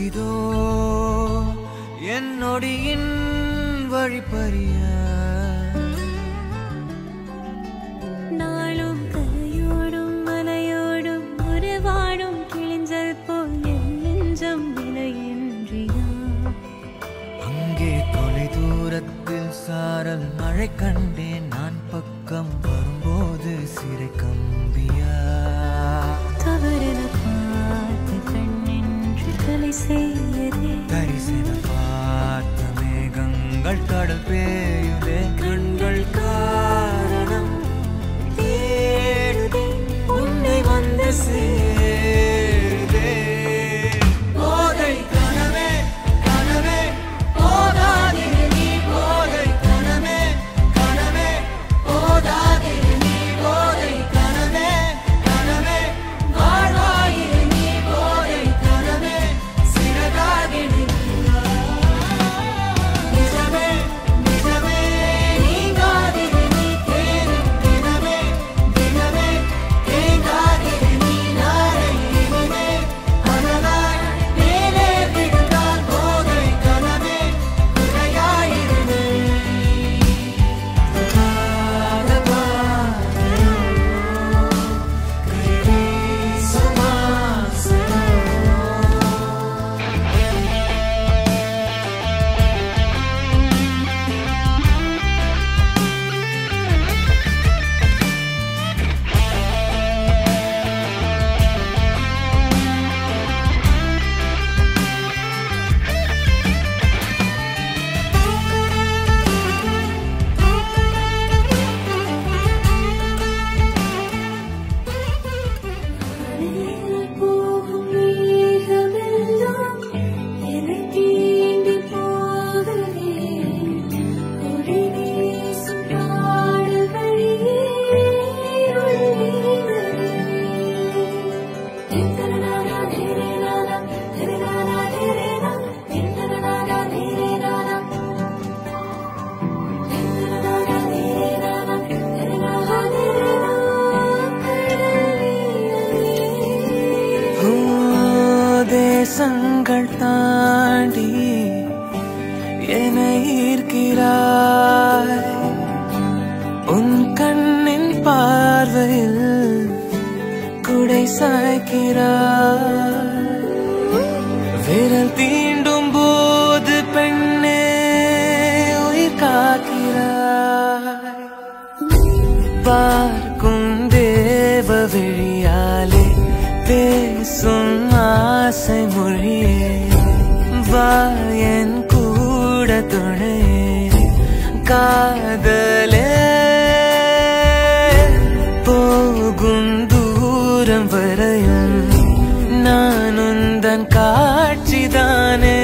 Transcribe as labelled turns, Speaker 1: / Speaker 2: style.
Speaker 1: இதோ என் நொடியின் வழிப்பறிய
Speaker 2: நாளும் கரையோடும் மலையோடும் உறவாடும் கிழிஞ்சல் போல் என் நெஞ்சம் விலையின்றியா
Speaker 1: அங்கே தொலை தூரத்தில் சாரல் மழை கண்டேன் நான் பக்கம் வரும்போது சிறை கம்பியா
Speaker 2: தவறென பார்த்து கண்ணின்று கலை செய்யதே
Speaker 1: தரிசன பார்த்த மேகங்கள் கடல் பேயுதே கண்கள் காரணம் தேடுதே உன்னை வந்து சேருதே போதை கனவே கனவே போதாதிரு நீ போதை கனவே கனவே போதாதிரு நீ போதை கனவே கனவே வாழ்வாயிரு நீ போதை கனவே சிறகாகிடு நிஜமே நிஜமே நீங்காதிரு நீ தேடும் தினமே தினமே தேங்காதிரு நீ நாளை இனிமே அதனால் மேலே விழுந்தால் போதை கனவே குறையாயிருமே
Speaker 2: போகும் மேகமெல்லாம் என்னை தீண்டி போகவே ஒளி வீசும் பாடல் வழியே ஒளிவீரவே. திந்தனனானா திரினானா, திரினானா திரினா, திந்தனனானா திரினானா. திந்தனனானா திரினானா, திரினானா திரினா, கடலிலே.
Speaker 1: ஓ, தேசங்கள் தாண்டி என்னை ஈர்க்கிறாய் உன் கண்ணின் பார்வையில் குடை சாய்க்கிறாய் விரல் தீண்டும் போது பெண்ணே உயிர் காக்கிறாய் பார்க்கும் தேவ விழியாலே பேசும் ஆசை மொழியே வா என் கூட துணை காதலே போகும் தூரம் வரையும் நான் உந்தன் காட்சிதானே